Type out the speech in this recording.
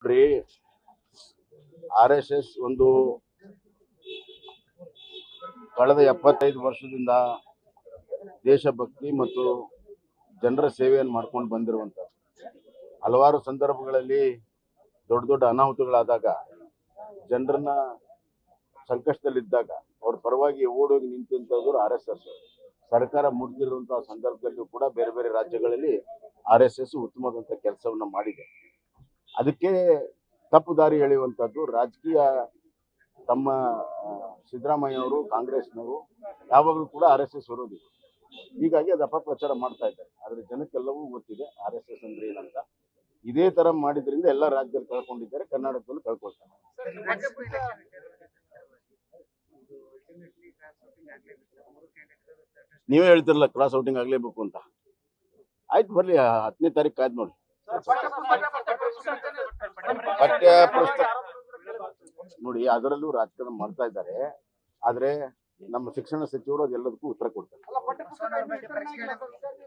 ನೋಡ್ರಿ R S S ಒಂದು ಕಳೆದ ಎಪ್ಪತ್ತೈದು ವರ್ಷದಿಂದ ದೇಶಭಕ್ತಿ ಮತ್ತು ಜನರ ಸೇವೆಯನ್ನು ಮಾಡ್ಕೊಂಡು ಬಂದಿರುವಂಥದ್ದು ಹಲವಾರು ಸಂದರ್ಭಗಳಲ್ಲಿ ದೊಡ್ಡ ದೊಡ್ಡ ಅನಾಹುತಗಳಾದಾಗ ಜನರನ್ನ ಸಂಕಷ್ಟದಲ್ಲಿದ್ದಾಗ ಅವ್ರ ಪರವಾಗಿ ಓಡೋಗಿ ನಿಂತಂಥದ್ದು ಆರ್ ಎಸ್ ಎಸ್ ಸರ್ಕಾರ ಮುರಿದಿರುವಂತಹ ಸಂದರ್ಭದಲ್ಲೂ ಕೂಡ ಬೇರೆ ಬೇರೆ ರಾಜ್ಯಗಳಲ್ಲಿ ಆರ್ ಎಸ್ ಎಸ್ ಉತ್ತಮವಾದಂಥ ಕೆಲಸವನ್ನ ಮಾಡಿದೆ ಅದಕ್ಕೆ ತಪ್ಪು ದಾರಿ ಎಳೆಯುವಂಥದ್ದು ರಾಜಕೀಯ ತಮ್ಮ ಆ, ಸಿದ್ದರಾಮಯ್ಯ ಅವರು ಕಾಂಗ್ರೆಸ್ನವರು ಯಾವಾಗಲೂ ಕೂಡ ಆರ್ ಎಸ್ ಎಸ್ ವಿರೋಧಿ ಹೀಗಾಗಿ ಅದು ಅಪಪ್ರಚಾರ ಮಾಡ್ತಾ ಇದ್ದಾರೆ ಆದ್ರೆ ಜನಕ್ಕೆಲ್ಲವೂ ಗೊತ್ತಿದೆ ಆರ್ ಎಸ್ ಎಸ್ ಅಂದ್ರೆ ಏನಂತ ಇದೇ ತರ ಮಾಡಿದ್ರಿಂದ ಎಲ್ಲ ರಾಜ್ಯದಲ್ಲಿ ಕಳ್ಕೊಂಡಿದ್ದಾರೆ ಕರ್ನಾಟಕದಲ್ಲೂ ಕಳ್ಕೊಳ್ತಾರೆ ನೀವೇ ಹೇಳ್ತಿರಲ್ಲ ಕ್ರಾಸ್ ಔಟಿಂಗ್ ಆಗ್ಲೇಬೇಕು ಅಂತ ಆಯ್ತು ಬರ್ಲಿ ಹತ್ತನೇ ತಾರೀಕು ಕಾಯ್ದು ನೋಡಿ ಪಠ್ಯ ಪುಸ್ತಕ ನೋಡಿ ಅದರಲ್ಲೂ ರಾಜಕಾರಣ ಮಾಡ್ತಾ ಇದ್ದಾರೆ ಆದ್ರೆ ನಮ್ಮ ಶಿಕ್ಷಣ ಸಚಿವರು ಅದೆಲ್ಲದಕ್ಕೂ ಉತ್ತರ ಕೊಡ್ತಾರೆ